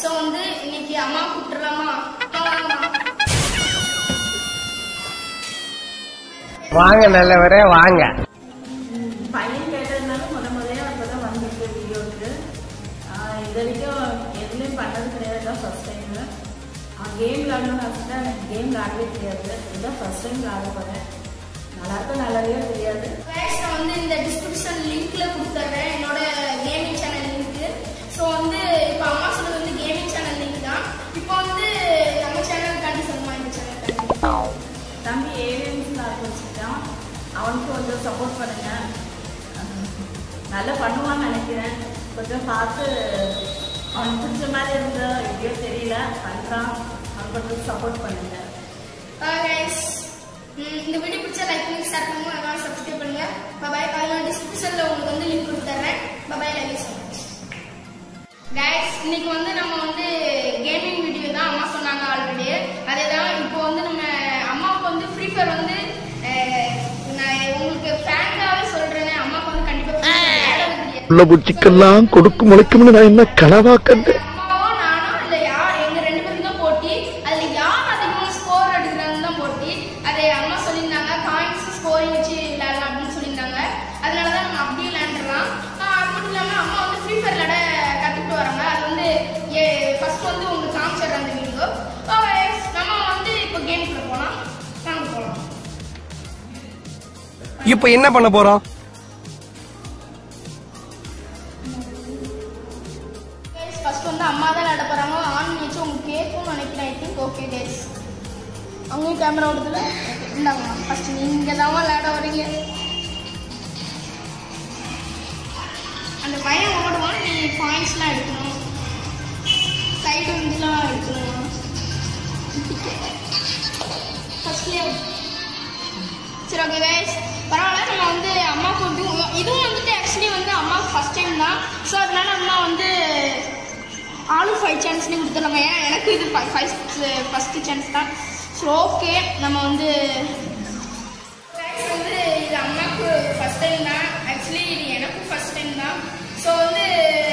so வந்து இன்னைக்கு அம்மா கூப்பிட்டுலாமா வாங்க நல்லவரே வாங்க பையன் கேட்டதுனால முத முதல்ல அப்போ தான் வந்திருக்கு வீடியோவுக்கு இது வரைக்கும் எதுலேயும் பண்ணது கிடையாது தான் ஃபஸ்ட் டைம் கேம் விளாடணும்னு ஆசை எனக்கு கேம் விளாடவே தெரியாது இதுதான் ஃபஸ்ட் டைம் விளாட போகிறேன் நல்லா இருக்கும் நல்லாவே தெரியாது Guys, நான் வந்து இந்த டிஸ்கிரிப்ஷன் லிங்க்ல கொடுத்துறேன் என்னோட கேமிங் சேனல் லிங்க் ஸோ வந்து இப்போ அம்மா சொன்னது வந்து கேமிங் சேனல் லிங்க் தான் இப்போ வந்து நம்ம சேனல் காட்டி சொல்லுமா இந்த சேனல் தம்பி ஏவிஎம்ஸ் ஆரம்பி வச்சுக்கிட்டான் அவனுக்கு கொஞ்சம் சப்போர்ட் பண்ணுங்க அஹ் நல்லா பண்ணுவான்னு நினைக்கிறேன் கொஞ்சம் பார்த்து அவனுக்கு பிடிச்ச மாதிரி இருந்தா எப்படியோ தெரியல பண்ணுறான் அவன் கொஞ்சம் சப்போர்ட் பண்ணுங்க கைஸ் இந்த வீடியோ பிடிச்சா லைக் பண்ணி ஷேர் பண்ணுங்க அதனால சப்ஸ்கிரைப் பண்ணுங்க பாய் அதனால டிஸ்கிரிப்ஷன்ல உங்களுக்கு வந்து லிங்க் கொடுத்துறேன் bye love you so much guys இன்னைக்கு வந்து நம்ம வந்து கேமிங் வீடியோ தான் அம்மா சொன்னாங்க ஆல்ரெடி அதே தான் இப்போ வந்து நம்ம அம்மாவுக்கு வந்து ஃப்ரீ ஃபயர் வந்து அஹ், நான் உங்களுக்கு ஃபேண்டாவே சொல்றேன் அம்மாவுக்கு வந்து கண்டிப்பா free fire விளையாட தெரியாது உள்ள புச்சிக்கெல்லாம் கொடுக்கு முளைக்கும்னு நான் என்ன கனவா கண்டேன் அம்மாவோ நானோ இல்ல யார் எங்க ரெண்டு பேருக்கு தான் போட்டி அதுல யார் அதிகமா ஸ்கோர் எடுக்கிறாங்கன்னு தான் போட்டி அதை அம்மா சொல்லியிருந்தாங்க காயின்ஸ் ஸ்கோரிங் வச்சு விளையாடலாம் அப்படின்னு சொல்லியிருந்தாங்க அதனாலதான் நம்ம அப்படியே விளையாண்டுலாம் அது மட்டும் இல்லாம அம்மா வந்து ஃப்ரீ ஃபயர் விளையாட கத்துக்கிட்டு வராங்க அது வந்து ஃபர்ஸ்ட் வந்து உங்களுக்கு காமிச்சிடுறேன் அந்த வீடியோ நம்ம வந்து இப்போ கேம்குள்ள போலாம் வாங்க போலாம் இப்ப என்ன பண்ண போறோம் ஃபர்ஸ்ட் வந்து அம்மா தான் விளையாட போறாங்க ஆன் பண்ணி வச்சு உங்களுக்கு கேட்கும்னு நினைக்கிறேன் ஐ திங்க் ஓகே கேஸ் அங்கேயும் கேமரா ஓடுதுல இந்தாங்க ஃபர்ஸ்ட் நீங்க தான் விளையாட வரீங்க அந்த பையன் ஓடுவான் நீ பாயிண்ட்ஸ்லாம் எடுக்கணும் சைடு வந்துலாம் எடுக்கணும் ஃபர்ஸ்ட்லேயே சரி ஓகே கைஸ் பரவாயில்ல நம்ம வந்து அம்மாவுக்கு வந்து இதுவும் வந்துட்டு ஆக்சுவலி வந்து அம்மாவுக்கு ஃபர்ஸ்ட் டைம் தான் ஸோ அதனால அம்மா வந்து ஆலு ஃபைவ் சான்ஸ்னு கொடுத்துருவாங்க ஏன்னா எனக்கு இது ஃபர்ஸ்ட் ஃபஸ்ட்டு சான்ஸ் தான் ஸோ ஓகே நம்ம வந்து Guys, வந்து இது அம்மாவுக்கு ஃபர்ஸ்ட் டைம் தான் ஆக்சுவலி இது எனக்கும் ஃபர்ஸ்ட் டைம் தான் ஸோ வந்து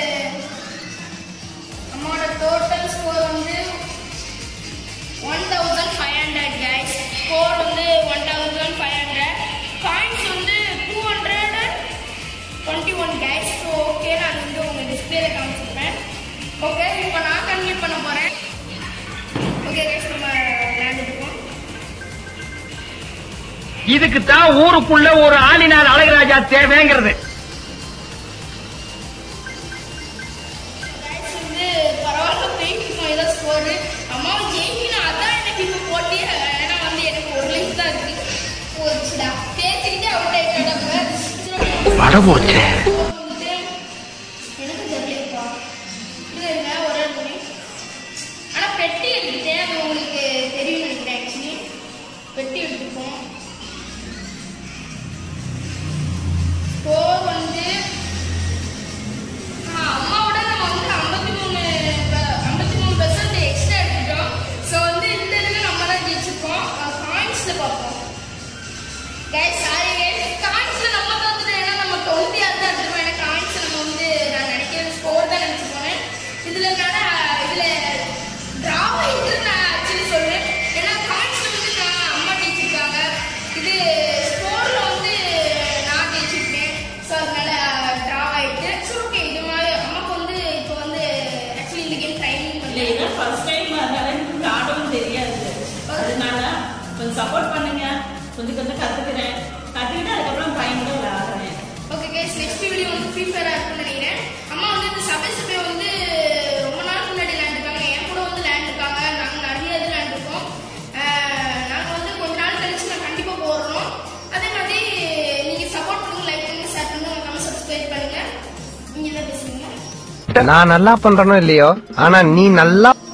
அம்மாவோட டோட்டல் ஸ்கோர் வந்து one thousand five hundred guys score வந்து one thousand five hundred points வந்து two hundred twenty one guys so okay நான் வந்து உங்கள் டிஸ்பிளேல காமிச்சிருப்பேன் ஓகே இப்போ நான் கன்வீட் பண்ண போகிறேன் ஓகே கைஸ் நம்ம விளையாண்டுருக்கோம் இதுக்கு தான் ஊருக்குள்ள ஒரு ஆளினார் அழகராஜா தேவைங்கிறது கைஸ் வந்து பரவாயில்ல போயிட்டு இருக்கோம் ஏதோ ஸ்கோரு அம்மாவை ஜெயிக்கணும் அதான் எனக்கு இப்போ போட்டி ஏன்னா வந்து எனக்கு ஒரு லைஃப் தான் இருக்கு போச்சுடா பேசிக்கிட்டே அவுட் ஆயிட்டாங்க வட போச்சே வந்துட்டு எனக்கு தெரியலப்பா இல்லை இல்லை ஒரு இடத்துல ஆனால் பெட்டி எடுத்துட்டேன் அது உங்களுக்கு தெரியும் நினைக்கிறேன் ஆக்சுவலி பெட்டி எடுத்துப்போம் ஸ்கோர் வந்து ஆ, அம்மாவோட நம்ம வந்து ஐம்பத்தி மூணு ஐம்பத்தி மூணு பெர்சன்ட் எக்ஸ்ட்ரா எடுத்துட்டோம் ஸோ வந்து இந்த இதுல நம்ம தான் ஜெயிச்சிருக்கோம் காயின்ஸ்ல பார்ப்போம் கைஸ் சாரி கைஸ் காயின்ஸ்ல நம்ம தோத்துட்டோம் ஏன்னா நம்ம டுவெண்ட்டி ஆறு தான் எடுத்துருக்கோம் ஏன்னா காயின்ஸ் நம்ம வந்து நான் நினைக்கிறேன் ஸ்கோர் தான் நினைச்சு போனேன் இதுல என்னன்னா இதுல டிராவ் ஆயிட்டு நான் ஆக்சுவலி சொல்றேன் ஏன்னா காயின்ஸ்ல வந்து நான் அம்மா ஜெயிச்சிருக்காங்க இது ஸ்கோர்ல வந்து நான் ஜெயிச்சிருக்கேன் ஸோ அதனால டிராவ் ஆயிட்டு ஸோ ஓகே இது மாதிரி அம்மாக்கு வந்து இப்போ வந்து ஆக்சுவலி இந்த கேம் ட்ரைனிங் இல்லை பண்ணி இதான் ஃபர்ஸ்ட் டைம் அதனால எனக்கு விளாடவும் தெரியாது அதனால கொஞ்சம் சப்போர்ட் பண்ணுங்க கொஞ்சம் கொஞ்சம் கற்றுக்கிறேன் கற்றுக்கிட்டு அதுக்கப்புறம் பையன் கூட விளையாடுறேன் ஓகே கைஸ் நெக்ஸ்ட் வீடியோ வந்து ஃப்ரீ ஃபயரா இருக்கும்னு நினைக்கிறேன் அம்மா வந்து இந்த சபை சபை வந்து ரொம்ப நாள் முன்னாடி விளையாண்டுருக்காங்க என் கூட வந்து விளையாண்டுருக்காங்க நாங்கள் நிறைய இது விளையாண்டுருக்கோம் நாங்கள் வந்து கொஞ்ச நாள் கழிச்சு நான் கண்டிப்பாக போடுறோம் அதே மாதிரி நீங்கள் சப்போர்ட் பண்ணுங்க லைக் பண்ணுங்க ஷேர் பண்ணுங்க நம்ம சப்ஸ்கிரைப் பண்ணுங்க நீங்கள் தான் பேசுவீங்க நான் நல்லா பண்றனோ இல்லையோ ஆனா நீ நல்லா